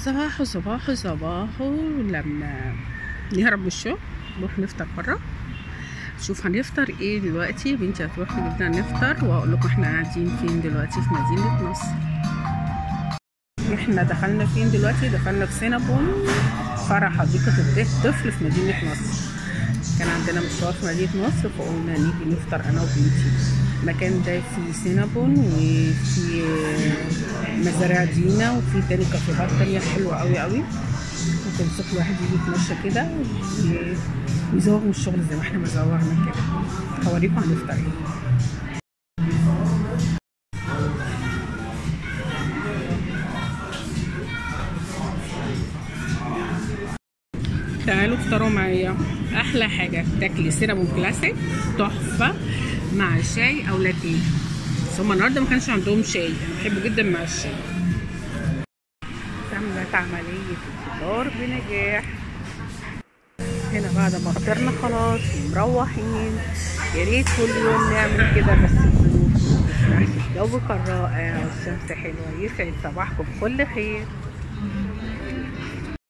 صباحو صباحو صباحو لما نهرب من الشغل نروح نفطر بره شوف هنفطر ايه دلوقتي بنتي هتروح تجيب لنا نفطر واقول لكم احنا قاعدين فين دلوقتي في مدينه نصر احنا دخلنا فين دلوقتي دخلنا في سينابون فرع حديقه الطفل في مدينه نصر كان عندنا مشوار في مدينه نصر فقلنا نيجي نفطر انا وبنتي المكان ده فيه سينابون وفي مزارع دينا وفي تاني كافيهات تانية حلوة قوي قوي ممكن الصبح الواحد يجي يتمشى كده وي- ويزوغ من الشغل زي ما احنا مزوغنا كده هوريكم هنفطر ايه تعالوا افطروا معايا احلى حاجه تاكلي سينابون كلاسيك تحفه مع شاي او لاتيه بس هما النهارده ما كانش عندهم شاي انا بحبه جدا مع الشاي تمت عمليه الفطار بنجاح هنا بعد ما فطرنا خلاص ومروحين يا ريت كل يوم نعمل كده بس الظروف ما بتسمحش الجو كان رائع والشمس حلوه يسعد صباحكم بكل خير